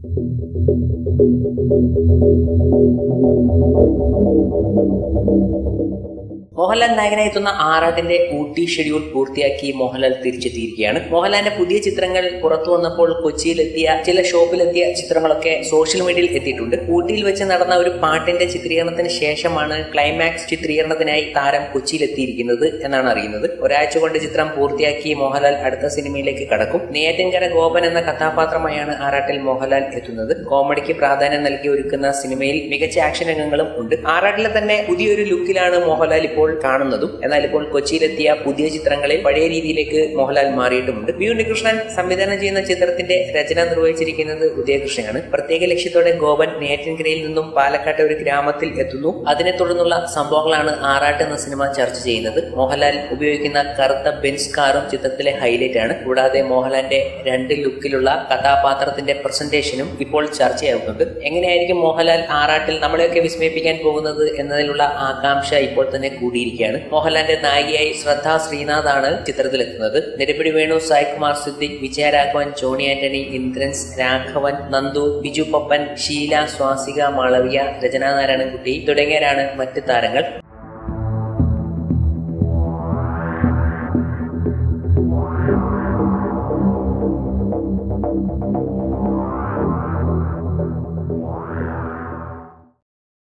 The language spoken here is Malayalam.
മോഹൻലാൽ നായകനായി എത്തുന്ന ആറാട്ടിന്റെ ഊട്ടി ഷെഡ്യൂൾ പൂർത്തിയാക്കി മോഹൻലാൽ തിരിച്ചെത്തിയിരിക്കുകയാണ് മോഹൻലാലിന്റെ പുതിയ ചിത്രങ്ങൾ പുറത്തു വന്നപ്പോൾ കൊച്ചിയിലെത്തിയ ചില ഷോപ്പിലെത്തിയ ചിത്രങ്ങളൊക്കെ സോഷ്യൽ മീഡിയയിൽ എത്തിയിട്ടുണ്ട് ഊട്ടിയിൽ വെച്ച് നടന്ന ഒരു പാട്ടിന്റെ ചിത്രീകരണത്തിന് ശേഷമാണ് ക്ലൈമാക്സ് ചിത്രീകരണത്തിനായി താരം കൊച്ചിയിലെത്തിയിരിക്കുന്നത് എന്നാണ് അറിയുന്നത് ഒരാഴ്ച കൊണ്ട് ചിത്രം പൂർത്തിയാക്കി മോഹൻലാൽ അടുത്ത സിനിമയിലേക്ക് കടക്കും നെയ്യാറ്റിൻകര ഗോപൻ എന്ന കഥാപാത്രമായാണ് ആറാട്ടിൽ മോഹൻലാൽ എത്തുന്നത് കോമഡിക്ക് പ്രാധാന്യം നൽകി ഒരുക്കുന്ന സിനിമയിൽ മികച്ച ആക്ഷൻ രംഗങ്ങളും ഉണ്ട് ആറാട്ടിലെ തന്നെ പുതിയൊരു ലുക്കിലാണ് മോഹൻലാൽ ഇപ്പോൾ കാണുന്നതും എന്നാൽ ഇപ്പോൾ കൊച്ചിയിലെത്തിയ പുതിയ ചിത്രങ്ങളിൽ പഴയ രീതിയിലേക്ക് മോഹൻലാൽ മാറിയിട്ടുമുണ്ട് വി ഉണ്ണികൃഷ്ണൻ സംവിധാനം ചെയ്യുന്ന ചിത്രത്തിന്റെ രചന നിർവഹിച്ചിരിക്കുന്നത് ഉദയകൃഷ്ണനാണ് പ്രത്യേക ലക്ഷ്യത്തോടെ ഗോപൻ നെയ്യാറ്റിൻകരയിൽ നിന്നും പാലക്കാട്ടെ ഒരു ഗ്രാമത്തിൽ എത്തുന്നു അതിനെ തുടർന്നുള്ള സംഭവങ്ങളാണ് ആറാട്ട് എന്ന സിനിമ ചർച്ച ചെയ്യുന്നത് മോഹൻലാൽ ഉപയോഗിക്കുന്ന കറുത്ത ബെൻസ് കാറും ചിത്രത്തിലെ ഹൈലൈറ്റ് ആണ് കൂടാതെ മോഹൻലാലിന്റെ രണ്ട് ലുക്കിലുള്ള കഥാപാത്രത്തിന്റെ പ്രസന്റേഷനും ഇപ്പോൾ ചർച്ചയാകുന്നുണ്ട് എങ്ങനെയായിരിക്കും മോഹൻലാൽ ആറാട്ടിൽ നമ്മളെയൊക്കെ വിസ്മയിപ്പിക്കാൻ പോകുന്നത് എന്നതിലുള്ള ആകാംക്ഷ ഇപ്പോൾ തന്നെ കൂടിയിരിക്കുകയാണ് മോഹൻലാലിന്റെ നായികയായി ശ്രദ്ധ ശ്രീനാഥ് ആണ് ചിത്രത്തിലെത്തുന്നത് നെടുപിടി വേണു സായ്കുമാർ സിദ്ദിഖ് വിജയരാഘവൻ ജോണി ആന്റണി ഇന്ദ്രൻസ് രാഘവൻ നന്ദു ബിജു പപ്പൻ ഷീല സ്വാസിക മാളവിയ രചനാ നാരായണൻകുട്ടി തുടങ്ങിയവരാണ് മറ്റ് താരങ്ങൾ